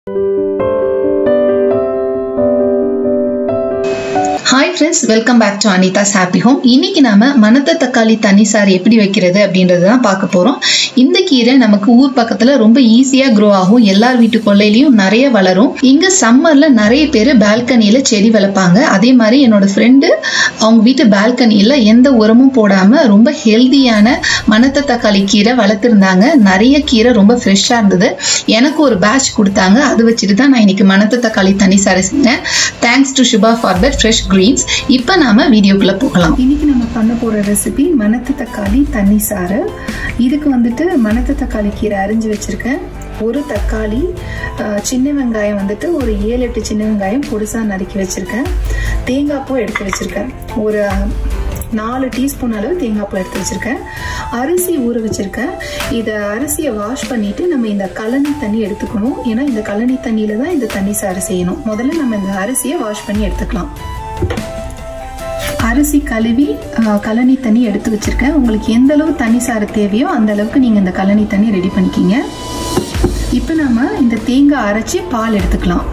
hi friends welcome back to Anitha's happy home இன்னைக்கு நாம மணத்த தக்காளி தண்ணி சாறு எப்படி வைக்கிறது அப்படின்றது தான் பார்க்க போறோம் இந்த கீரை நமக்கு ஊர் பக்கத்துல ரொம்ப ஈஸியா க்ரோ ஆகும் எல்லார் வீட்டு கொள்ளையிலையும் நிறைய வளரும் இங்க சம்மர்ல நிறைய பேர் பால்கனியில செடி வளர்ப்பாங்க அதே மாதிரி என்னோட ஃப்ரெண்டு அவங்க வீட்டு பால்கனியில எந்த உரமும் போடாம ரொம்ப ஹெல்தியான மணத்த தக்காளி கீரை வளர்த்துருந்தாங்க நிறைய கீரை ரொம்ப ஃப்ரெஷ்ஷாக இருந்தது எனக்கு ஒரு பேட்ச் கொடுத்தாங்க அது வச்சுட்டு தான் நான் இன்னைக்கு மணத்த தக்காளி தண்ணி சாறு செஞ்சேன் thanks to Subha for that fresh greens இப்போ நாம வீடியோக்குள்ள போகலாம் இன்னைக்கு நம்ம பண்ண போற ரெசிபி மணத்து தக்காளி தண்ணி சாறு இதுக்கு வந்துட்டு மணத்து தக்காளி கீரை அரிஞ்சு வச்சிருக்கேன் ஒரு தக்காளி அஹ், சின்ன வெங்காயம் வந்துட்டு ஒரு ஏழு எட்டு சின்ன வெங்காயம் பொடிசா நறுக்கி வச்சிருக்கேன் தேங்காய் பூ எடுத்து வச்சிருக்கேன் ஒரு அஹ், நாலு டீஸ்பூன் அளவு தேங்காய் பூ எடுத்து வச்சிருக்கேன் அரிசி ஊற வச்சிருக்கேன் இதை அரிசியை வாஷ் பண்ணிட்டு நம்ம இந்த கழனி தண்ணி எடுத்துக்கணும் ஏன்னா இந்த கழனி தண்ணியில தான் இந்த தண்ணி சாறு செய்யணும் முதல்ல நம்ம இந்த அரிசியை வாஷ் பண்ணி எடுத்துக்கலாம் அரிசி கழுவி அஹ், கழனி தண்ணி எடுத்து வச்சிருக்கேன் உங்களுக்கு எந்த அளவு தண்ணி சாறு தேவையோ அந்த அளவுக்கு நீங்க இந்த கழனி தண்ணி ரெடி பண்ணிக்கிங்க இப்போ நம்ம இந்த தேங்காய் அரைச்சி பால் எடுத்துக்கலாம்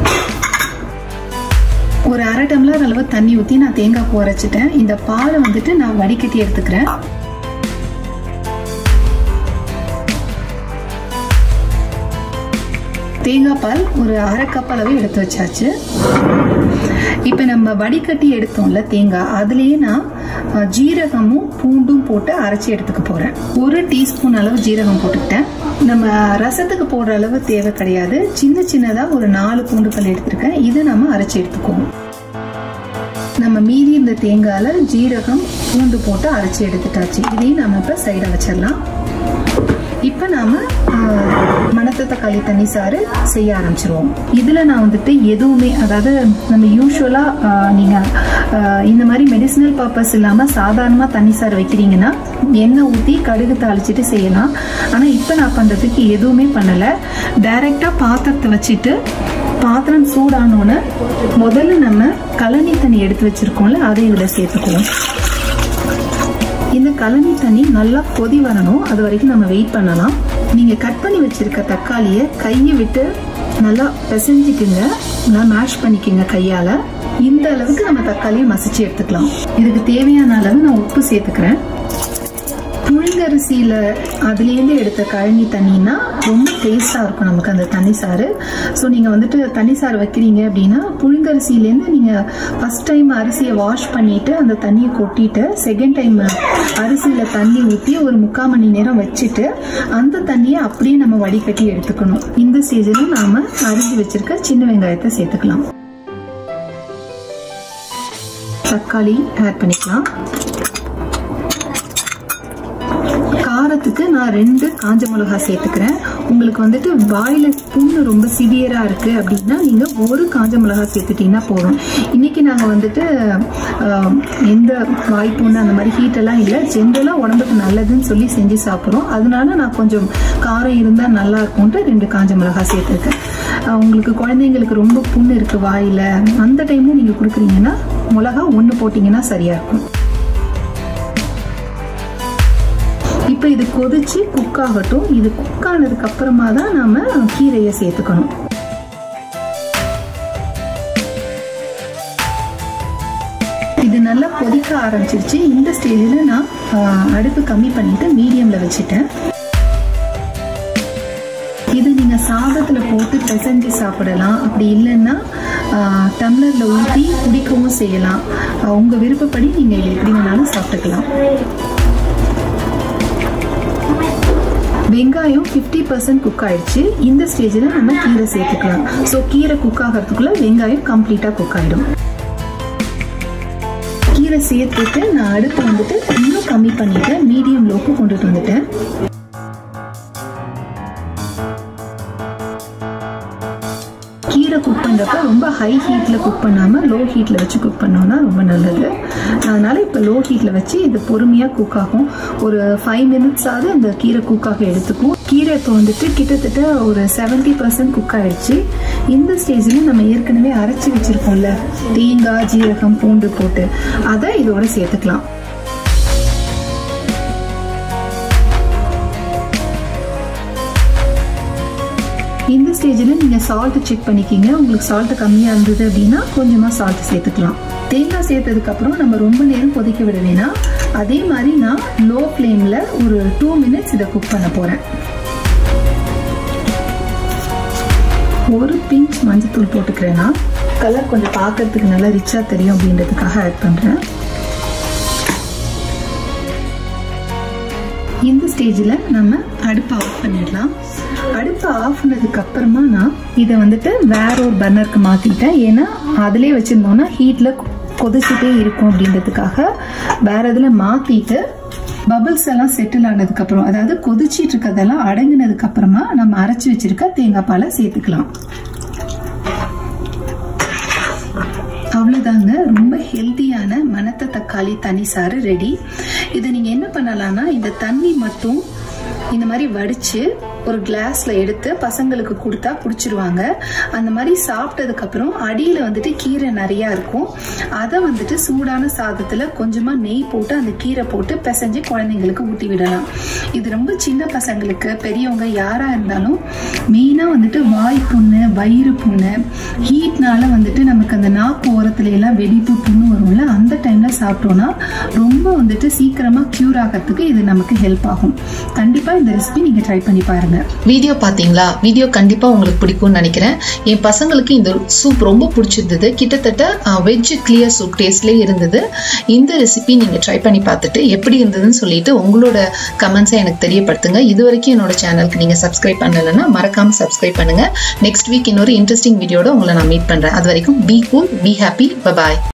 ஒரு அரை டம்ளர் அளவு தண்ணி ஊற்றி நான் தேங்காய் பூ அரைச்சிட்டேன் இந்த பாலை வந்துட்டு நான் வடிகட்டி எடுத்துக்கிறேன் தேங்காய் பால் ஒரு அரை கப் அளவு எடுத்து வச்சாச்சு இப்போ நம்ம வடிகட்டி எடுத்தோம்ல தேங்காய் அதுலேயே நான் அஹ், ஜீரகமும் பூண்டும் போட்டு அரைச்சி எடுத்துக்க போகிறேன் ஒரு டீஸ்பூன் அளவு ஜீரகம் போட்டுக்கிட்டேன் நம்ம ரசத்துக்கு போடுற அளவு தேவை கிடையாது சின்ன சின்னதாக ஒரு நாலு பூண்டுகள் எடுத்திருக்கேன் இதை நம்ம அரைச்சி எடுத்துக்குவோம் நம்ம மீதி இந்த தேங்காயில ஜீரகம் பூண்டு போட்டு அரைச்சி எடுத்துட்டாச்சு இதையும் நம்ம இப்போ சைடாக வச்சிடலாம் இப்போ நாம ஆஹ், மணத்த தக்காளி தண்ணி சாறு செய்ய ஆரம்பிச்சிருவோம் இதில் நான் வந்துட்டு எதுவுமே அதாவது நம்ம யூஸ்வலாக நீங்கள் இந்த மாதிரி மெடிசினல் பர்பஸ் இல்லாமல் சாதாரணமாக தண்ணி சாறு வைக்கிறீங்கன்னா எண்ணெய் ஊற்றி கடுகு தாளிச்சிட்டு செய்யலாம் ஆனால் இப்போ நான் பண்ணுறதுக்கு எதுவுமே பண்ணலை டைரெக்டாக பாத்திரத்தை வச்சுட்டு பாத்திரம் சூடானோன்னு முதல்ல நம்ம கழனி தண்ணி எடுத்து வச்சிருக்கோம்ல அதை இதில் சேர்த்துக்குவோம் இந்த கழனி தண்ணி நல்லா கொதி வரணும் அது வரைக்கும் நம்ம வெயிட் பண்ணலாம் நீங்க கட் பண்ணி வச்சிருக்க தக்காளியை கையை விட்டு நல்லா பிசைஞ்சிக்குங்க நல்லா மேஷ் பண்ணிக்கோங்க கையால இந்த அளவுக்கு நம்ம தக்காளியை மசிச்சு எடுத்துக்கலாம் இதுக்கு தேவையான அளவு நான் உப்பு சேர்த்துக்கிறேன் புழுங்கரிசியில் அதுலேருந்து எடுத்த கழனி தண்ணினா ரொம்ப டேஸ்ட்டாக இருக்கும் நமக்கு அந்த தண்ணி சாறு ஸோ நீங்கள் வந்துட்டு தண்ணி சாறு வைக்கிறீங்க அப்படின்னா புழுங்கரிசியிலேருந்து நீங்கள் ஃபஸ்ட் டைம் அரிசியை வாஷ் பண்ணிவிட்டு அந்த தண்ணியை கொட்டிட்டு செகண்ட் டைம் அரிசியில் தண்ணி ஊற்றி ஒரு முக்கால் மணி நேரம் வச்சுட்டு அந்த தண்ணியை அப்படியே நம்ம வடிகட்டி எடுத்துக்கணும் இந்த ஸ்டேஜில் நாம் அரிசி வச்சிருக்க சின்ன வெங்காயத்தை சேர்த்துக்கலாம் தக்காளி ஆட் பண்ணிக்கலாம் காரத்துக்கு நான் ரெண்டு காஞ்ச மிளகாய் சேர்த்துக்கிறேன் உங்களுக்கு வந்துட்டு வாயில புண்ணு ரொம்ப சிவியரா இருக்கு அப்படின்னா நீங்க ஒரு காஞ்ச மிளகாய் சேர்த்துட்டீங்கன்னா போதும் இன்னைக்கு நாங்க வந்துட்டு ஆஹ், எந்த வாய் புண்ணு அந்த மாதிரி ஹீட் எல்லாம் இல்லை ஜென்ரலா உடம்புக்கு நல்லதுன்னு சொல்லி செஞ்சு சாப்பிட்றோம் அதனால நான் கொஞ்சம் காரம் இருந்தா நல்லா இருக்கும்ட்டு ரெண்டு காஞ்ச மிளகாய் சேர்த்துருக்கேன் ஆஹ், உங்களுக்கு குழந்தைங்களுக்கு ரொம்ப புண்ணு இருக்கு வாயில அந்த டைம்ல நீங்க கொடுக்குறீங்கன்னா மிளகா ஒன்று போட்டீங்கன்னா சரியா இருக்கும் இப்போ இது கொதிச்சு குக் ஆகட்டும் இது குக் ஆனதுக்கு அப்புறமா தான் நாம கீரையை சேர்த்துக்கணும் இது நல்லா கொதிக்க ஆரம்பிச்சிருச்சு இந்த ஸ்டேஜில் நான் ஆஹ், அடுப்பு கம்மி பண்ணிட்டு மீடியம்ல வச்சுட்டேன் இது நீங்க சாதத்துல போட்டு பிசைஞ்சு சாப்பிடலாம் அப்படி இல்லைன்னா ஆஹ், டம்ளர்ல ஊற்றி குடிக்கவும் செய்யலாம் ஆஹ், உங்க விருப்பப்படி நீங்க இது எப்படி வேணாலும் சாப்பிட்டுக்கலாம் வெங்காயம் ஃபிஃப்டி பர்சன்ட் குக் ஆயிடுச்சு இந்த ஸ்டேஜில் நம்ம கீரை சேர்த்துக்கலாம் ஸோ கீரை குக் ஆகிறதுக்குள்ள வெங்காயம் கம்ப்ளீட்டாக குக் ஆகிடும் கீரை சேர்த்துட்டு நான் அடுப்பு வந்துட்டு இன்னும் கம்மி பண்ணிட்டேன் மீடியம் லோக்கு கொண்டுட்டு வந்துட்டேன் கீரை குக் பண்ணுறப்ப ரொம்ப ஹை ஹீட்டில் குக் பண்ணாமல் லோ ஹீட்டில் வச்சு குக் பண்ணோம்னா ரொம்ப நல்லது அதனால இப்போ லோ ஹீட்டில் வச்சு இது பொறுமையாக குக் ஆகும் ஒரு ஃபைவ் மினிட்ஸாவது இந்த கீரை குக்காக எடுத்துக்கும் கீரை இப்போ வந்துட்டு கிட்டத்தட்ட ஒரு செவன்ட்டி பர்சன்ட் குக் ஆயிடுச்சு இந்த ஸ்டேஜில் நம்ம ஏற்கனவே அரைச்சி வச்சிருக்கோம்ல தேங்காய் ஜீரகம் பூண்டு போட்டு அதை இதோட சேர்த்துக்கலாம் இந்த ஸ்டேஜில் நீங்கள் சால்ட்டு செக் பண்ணிக்கிங்க உங்களுக்கு சால்ட்டு கம்மியாக இருந்தது அப்படின்னா கொஞ்சமாக சால்ட் சேர்த்துக்கலாம் தேங்காய் சேர்த்ததுக்கப்புறம் நம்ம ரொம்ப நேரம் கொதிக்க விட வேணாம் அதே மாதிரி நான் லோ ஃப்ளேமில் ஒரு டூ மினிட்ஸ் இதை குக் பண்ண போகிறேன் ஒரு பிஞ்ச் மஞ்சத்தூள் போட்டுக்கிறேன்னா கலர் கொஞ்சம் பார்க்கறதுக்கு நல்லா ரிச்சாக தெரியும் அப்படின்றதுக்காக ஆட் பண்ணுறேன் இந்த ஸ்டேஜில் நம்ம அடுப்பை ஆஃப் பண்ணிடலாம் அடுப்பை ஆஃப் பண்ணதுக்கு அப்புறமா நான் இதை வந்துட்டு வேற ஒரு பர்னருக்கு மாற்றிட்டேன் ஏன்னா அதிலே வச்சுருந்தோன்னா ஹீட்டில் கொதிச்சுட்டே இருக்கும் அப்படின்றதுக்காக வேற இதில் மாற்றிட்டு பபிள்ஸ் எல்லாம் செட்டில் ஆனதுக்கு அப்புறம் அதாவது கொதிச்சிட்டு இருக்கிறதெல்லாம் அடங்கினதுக்கு அப்புறமா நம்ம அரைச்சி வச்சிருக்க தேங்காய் பாலை சேர்த்துக்கலாம் அவ்வளோதாங்க ரொம்ப ஹெல்த்தியான மணத்த தக்காளி தனி சாறு ரெடி இதை நீங்கள் என்ன பண்ணலாம்னா இந்த தண்ணி மட்டும் இந்த மாதிரி வடித்து ஒரு கிளாஸ்ல எடுத்து பசங்களுக்கு கொடுத்தா குடிச்சிருவாங்க அந்த மாதிரி சாப்பிட்டதுக்கு அப்புறம் அடியில வந்துட்டு கீரை நிறைய இருக்கும் அதை வந்துட்டு சூடான சாதத்துல கொஞ்சமா நெய் போட்டு அந்த கீரை போட்டு பிசைஞ்சு குழந்தைங்களுக்கு ஊட்டி விடலாம் இது ரொம்ப சின்ன பசங்களுக்கு பெரியவங்க யாரா இருந்தாலும் மெயினா வந்துட்டு வாய் புண்ணு வயிறு புண்ணு ஹீட்னால வந்துட்டு நமக்கு அந்த நாக்கு ஓரத்துல எல்லாம் வெடிப்பு புண்ணு வரும்ல அந்த டைம்ல சாப்பிட்டோம்னா ரொம்ப வந்துட்டு சீக்கிரமா கியூர் ஆகிறதுக்கு இது நமக்கு ஹெல்ப் ஆகும் கண்டிப்பா இந்த ரெசிபி நீங்க ட்ரை பண்ணி பாருங்க வீடியோ பார்த்தீங்களா வீடியோ கண்டிப்பாக உங்களுக்கு பிடிக்கும்னு நினைக்கிறேன் என் பசங்களுக்கு இந்த சூப் ரொம்ப பிடிச்சிருந்தது கிட்டத்தட்ட வெஜ் கிளியர் சூப் டேஸ்ட்லேயே இருந்தது இந்த ரெசிபி நீங்கள் ட்ரை பண்ணி பார்த்துட்டு எப்படி இருந்ததுன்னு சொல்லிட்டு உங்களோட கமெண்ட்ஸை எனக்கு தெரியப்படுத்துங்க இது வரைக்கும் என்னோட சேனலுக்கு நீங்கள் சப்ஸ்கிரைப் பண்ணலைன்னா மறக்காமல் சப்ஸ்கிரைப் பண்ணுங்கள் நெக்ஸ்ட் வீக் இன்னொரு இன்ட்ரெஸ்டிங் வீடியோட உங்களை நான் மீட் பண்ணுறேன் அது வரைக்கும் be cool be happy bye bye